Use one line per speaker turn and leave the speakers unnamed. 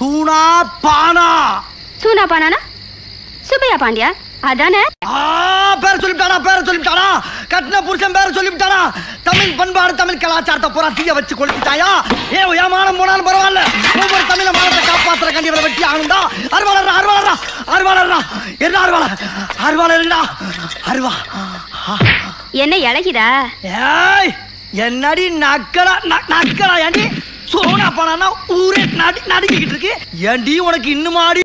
சூனா பானா
சூனா பானானா சுப்பையா பாண்டியா அதானே
ஆ பேர சொல்லிவிட்டானா பேர சொல்லிவிட்டானா கட்டின புருஷன் பேர சொல்லிவிட்டானா தமிழ் பண்பாடு தமிழ் கலாச்சாரத்தை பூரா தீய வச்சு கொளுத்திட்டாயா ஏ ஏமானம் போனாலும் பரவாயில்ல ஒவ்வொரு தமிழ மானத்தை காப்பாத்துற கண்டி இவரை வெட்டி ஆகணும்டா அருவாளர்ரா அருவாளர்ரா அருவாளர்ரா என்ன அருவாளர் அருவாளர்டா அருவா
என்ன இழகிதா
ஏய் என்னடி நக்கலா ந- நக்கலா ஏண்டி சோனா பணம்னா ஊரே நடி நடுக்கிட்டு இருக்கு ஏண்டி உனக்கு இன்னுமாடி